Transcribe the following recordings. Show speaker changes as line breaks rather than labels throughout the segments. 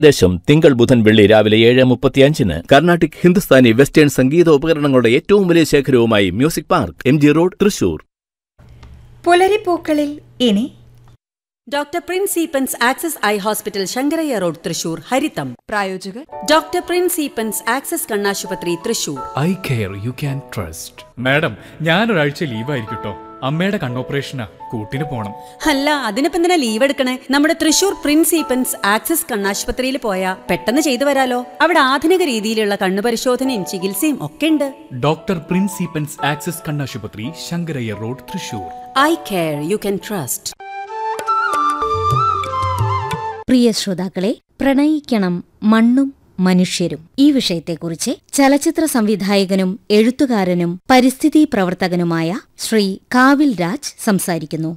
ദേശം തിങ്കൾ ബുധൻ വെള്ളി രാവിലെ ഏഴ് മുപ്പത്തിയഞ്ചിന് കർണാട്ടിക് ഹിന്ദുസ്ഥാനി വെസ്റ്റേൺ സംഗീത ഉപകരണങ്ങളുടെ ഏറ്റവും വലിയ ശേഖരവുമായി music park M G road Thrissur
പുലരിപ്പൂക്കളിൽ ഇനി
doctor Prince Eapen's Access eye hospital Sankaraiya road Thrissur ഹരിതം
പ്രായോജകർ
ഡോക്ടർ പ്രിൻസ് ഈപ്പൻസ് ആക്സസ് കണ്ണാശുപത്രി Thrissur
eye care you can trust madam ഞാനൊരാഴ്ച ലീവായിരിക്കട്ടോ അമ്മയുടെ കണ്ണോപ്പറേഷനാ കൂട്ടിന് പോണം
അല്ല അതിനിപ്പോ എന്തിനാ ലീവ് എടുക്കണേ നമ്മുടെ തൃശൂർ പ്രിൻസ് ഈപ്പൻസ് ആക്സസ് കണ്ണാശുപത്രിയിൽ പോയാ പെട്ടെന്ന് ചെയ്തു വരാലോ അവിടെ ആധുനിക രീതിയിലുള്ള കണ്ണു പരിശോധനയും ചികിത്സയും ഒക്കെ ഉണ്ട്
ഡോക്ടർ പ്രിൻസ് ഈപ്പൻസ് ആക്സസ് കണ്ണാശുപത്രി Sankaraiya road Thrissur
eye care you can trust
പ്രിയ ശ്രോതാക്കളെ പ്രണയിക്കണം മണ്ണും മനുഷ്യരും ഈ വിഷയത്തെക്കുറിച്ച് ചലച്ചിത്ര സംവിധായകനും എഴുത്തുകാരനും പരിസ്ഥിതി പ്രവർത്തകനുമായ ശ്രീ കാവിൽ രാജ് സംസാരിക്കുന്നു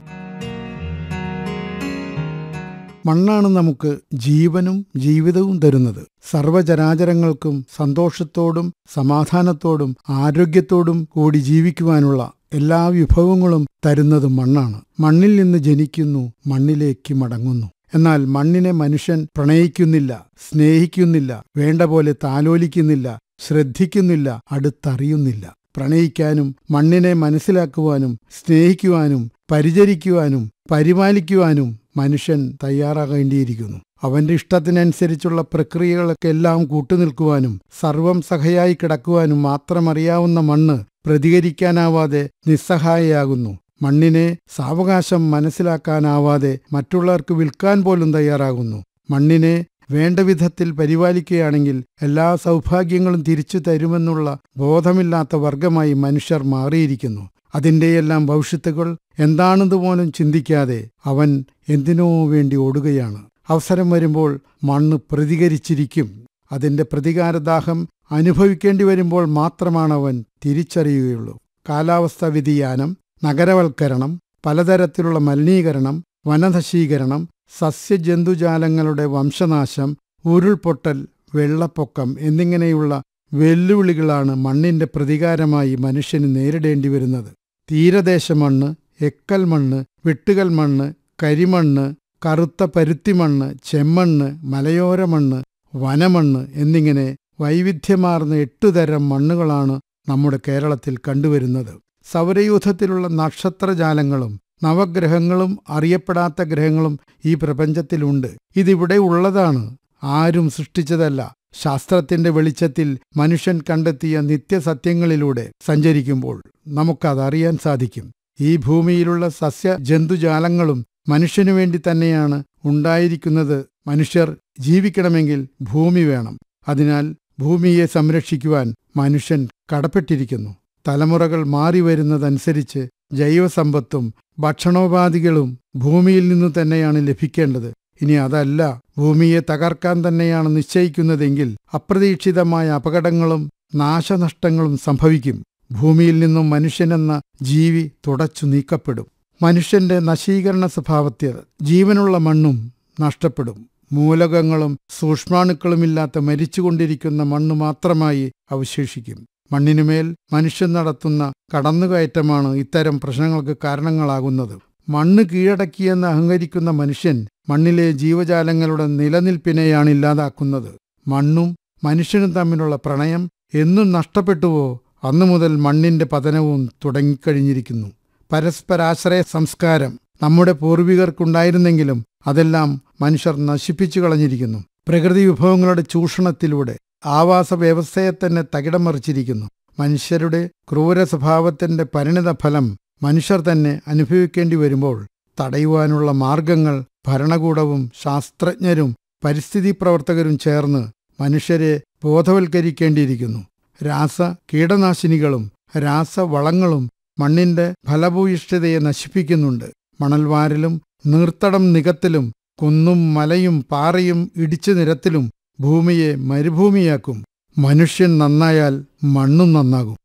മണ്ണാണ് നമുക്ക് ജീവനും ജീവിതവും തരുന്നത് സർവചരാചരങ്ങൾക്കും സന്തോഷത്തോടും സമാധാനത്തോടും ആരോഗ്യത്തോടും കൂടി ജീവിക്കുവാനുള്ള എല്ലാ വിഭവങ്ങളും തരുന്നത് മണ്ണാണ് മണ്ണിൽ നിന്ന് ജനിക്കുന്നു മണ്ണിലേക്ക് മടങ്ങുന്നു എന്നാൽ മണ്ണിനെ മനുഷ്യൻ പ്രണയിക്കുന്നില്ല സ്നേഹിക്കുന്നില്ല വേണ്ട പോലെ താലോലിക്കുന്നില്ല ശ്രദ്ധിക്കുന്നില്ല അടുത്തറിയുന്നില്ല പ്രണയിക്കാനും മണ്ണിനെ മനസ്സിലാക്കുവാനും സ്നേഹിക്കുവാനും പരിചരിക്കുവാനും പരിപാലിക്കുവാനും മനുഷ്യൻ തയ്യാറാകേണ്ടിയിരിക്കുന്നു അവന്റെ ഇഷ്ടത്തിനനുസരിച്ചുള്ള പ്രക്രിയകളൊക്കെ എല്ലാം കൂട്ടുനിൽക്കുവാനും സർവം സഹയായി കിടക്കുവാനും മാത്രമറിയാവുന്ന മണ്ണ് പ്രതികരിക്കാനാവാതെ നിസ്സഹായയാകുന്നു മണ്ണിനെ സാവകാശം മനസ്സിലാക്കാനാവാതെ മറ്റുള്ളവർക്ക് വിൽക്കാൻ പോലും തയ്യാറാകുന്നു മണ്ണിനെ വേണ്ട വിധത്തിൽ പരിപാലിക്കുകയാണെങ്കിൽ എല്ലാ സൗഭാഗ്യങ്ങളും തിരിച്ചു തരുമെന്നുള്ള ബോധമില്ലാത്ത വർഗമായി മനുഷ്യർ മാറിയിരിക്കുന്നു അതിൻ്റെയെല്ലാം ഭവിഷ്യത്തുകൾ എന്താണെന്ന് പോലും ചിന്തിക്കാതെ അവൻ എന്തിനോ വേണ്ടി ഓടുകയാണ് അവസരം വരുമ്പോൾ മണ്ണ് പ്രതികരിച്ചിരിക്കും അതിൻ്റെ പ്രതികാരദാഹം അനുഭവിക്കേണ്ടി വരുമ്പോൾ മാത്രമാണ് അവൻ തിരിച്ചറിയുകയുള്ളൂ കാലാവസ്ഥാ വ്യതിയാനം നഗരവൽക്കരണം പലതരത്തിലുള്ള മലിനീകരണം വനനശീകരണം സസ്യജന്തുജാലങ്ങളുടെ വംശനാശം ഉരുൾപൊട്ടൽ വെള്ളപ്പൊക്കം എന്നിങ്ങനെയുള്ള വെല്ലുവിളികളാണ് മണ്ണിന്റെ പ്രതികാരമായി മനുഷ്യന് നേരിടേണ്ടി വരുന്നത് തീരദേശ മണ്ണ് എക്കൽ മണ്ണ് വെട്ടുകൽ മണ്ണ് കരിമണ്ണ് കറുത്ത പരുത്തിമണ്ണ് ചെമ്മണ്ണ് മലയോര മണ്ണ് വനമണ്ണ് എന്നിങ്ങനെ വൈവിധ്യമാർന്ന എട്ടുതരം മണ്ണുകളാണ് നമ്മുടെ കേരളത്തിൽ കണ്ടുവരുന്നത് സൗരയൂഥത്തിലുള്ള നക്ഷത്രജാലങ്ങളും നവഗ്രഹങ്ങളും അറിയപ്പെടാത്ത ഗ്രഹങ്ങളും ഈ പ്രപഞ്ചത്തിലുണ്ട് ഇതിവിടെ ഉള്ളതാണ് ആരും സൃഷ്ടിച്ചതല്ല ശാസ്ത്രത്തിന്റെ വെളിച്ചത്തിൽ മനുഷ്യൻ കണ്ടെത്തിയ നിത്യസത്യങ്ങളിലൂടെ സഞ്ചരിക്കുമ്പോൾ നമുക്കതറിയാൻ സാധിക്കും ഈ ഭൂമിയിലുള്ള സസ്യ ജന്തുജാലങ്ങളും മനുഷ്യനു വേണ്ടി തന്നെയാണ് ഉണ്ടായിരിക്കുന്നത് മനുഷ്യർ ജീവിക്കണമെങ്കിൽ ഭൂമി വേണം അതിനാൽ ഭൂമിയെ സംരക്ഷിക്കുവാൻ മനുഷ്യൻ കടപ്പെട്ടിരിക്കുന്നു തലമുറകൾ മാറി വരുന്നതനുസരിച്ച് ജൈവസമ്പത്തും ഭക്ഷണോപാധികളും ഭൂമിയിൽ നിന്നു തന്നെയാണ് ലഭിക്കേണ്ടത് ഇനി അതല്ല ഭൂമിയെ തകർക്കാൻ തന്നെയാണ് നിശ്ചയിക്കുന്നതെങ്കിൽ അപ്രതീക്ഷിതമായ അപകടങ്ങളും നാശനഷ്ടങ്ങളും സംഭവിക്കും ഭൂമിയിൽ നിന്നും മനുഷ്യനെന്ന ജീവി തുടച്ചു നീക്കപ്പെടും മനുഷ്യന്റെ നശീകരണ സ്വഭാവത്തിൽ ജീവനുള്ള മണ്ണും നഷ്ടപ്പെടും മൂലകങ്ങളും സൂക്ഷ്മാണുക്കളുമില്ലാത്ത മരിച്ചുകൊണ്ടിരിക്കുന്ന മണ്ണ് മാത്രമായി അവശേഷിക്കും മണ്ണിനുമേൽ മനുഷ്യൻ നടത്തുന്ന കടന്നുകയറ്റമാണ് ഇത്തരം പ്രശ്നങ്ങൾക്ക് കാരണങ്ങളാകുന്നത് മണ്ണ് കീഴടക്കിയെന്ന് അഹങ്കരിക്കുന്ന മനുഷ്യൻ മണ്ണിലെ ജീവജാലങ്ങളുടെ നിലനിൽപ്പിനെയാണ് ഇല്ലാതാക്കുന്നത് മണ്ണും മനുഷ്യനും തമ്മിലുള്ള പ്രണയം എന്നും നഷ്ടപ്പെട്ടുവോ അന്നു മുതൽ മണ്ണിന്റെ പതനവും തുടങ്ങിക്കഴിഞ്ഞിരിക്കുന്നു പരസ്പരാശ്രയ സംസ്കാരം നമ്മുടെ പൂർവികർക്കുണ്ടായിരുന്നെങ്കിലും അതെല്ലാം മനുഷ്യർ നശിപ്പിച്ചു കളഞ്ഞിരിക്കുന്നു പ്രകൃതി വിഭവങ്ങളുടെ ചൂഷണത്തിലൂടെ ആവാസ വ്യവസ്ഥയെ തന്നെ തകിടം മറിച്ചിരിക്കുന്നു മനുഷ്യരുടെ ക്രൂര സ്വഭാവത്തിന്റെ പരിണിത ഫലം മനുഷ്യർ തന്നെ അനുഭവിക്കേണ്ടി വരുമ്പോൾ തടയുവാനുള്ള മാർഗങ്ങൾ ഭരണകൂടവും ശാസ്ത്രജ്ഞരും പരിസ്ഥിതി പ്രവർത്തകരും ചേർന്ന് മനുഷ്യരെ ബോധവൽക്കരിക്കേണ്ടിയിരിക്കുന്നു രാസ കീടനാശിനികളും രാസവളങ്ങളും മണ്ണിന്റെ ഫലഭൂയിഷ്ഠതയെ നശിപ്പിക്കുന്നുണ്ട് മണൽവാരലും നീർത്തടം നികത്തിലും കുന്നും മലയും പാറയും ഇടിച്ചു നിരത്തിലും ഭൂമിയെ മരുഭൂമിയാക്കും മനുഷ്യൻ നന്നായാൽ മണ്ണും നന്നാകും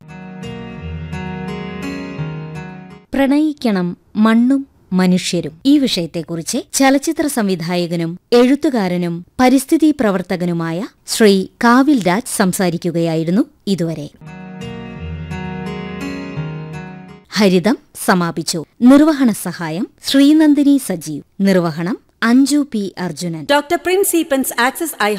പ്രണയിക്കണം മണ്ണും മനുഷ്യരും ഈ വിഷയത്തെക്കുറിച്ച് ചലച്ചിത്ര സംവിധായകനും എഴുത്തുകാരനും പരിസ്ഥിതി പ്രവർത്തകനുമായ ശ്രീ കാവിൽ രാജ് സംസാരിക്കുകയായിരുന്നു ഇതുവരെ ഹരിതം സമാപിച്ചു നിർവഹണ സഹായം ശ്രീനന്ദിനി സജീവ് നിർവഹണം Anju P Arjunan
doctor Prince Eapen's Access I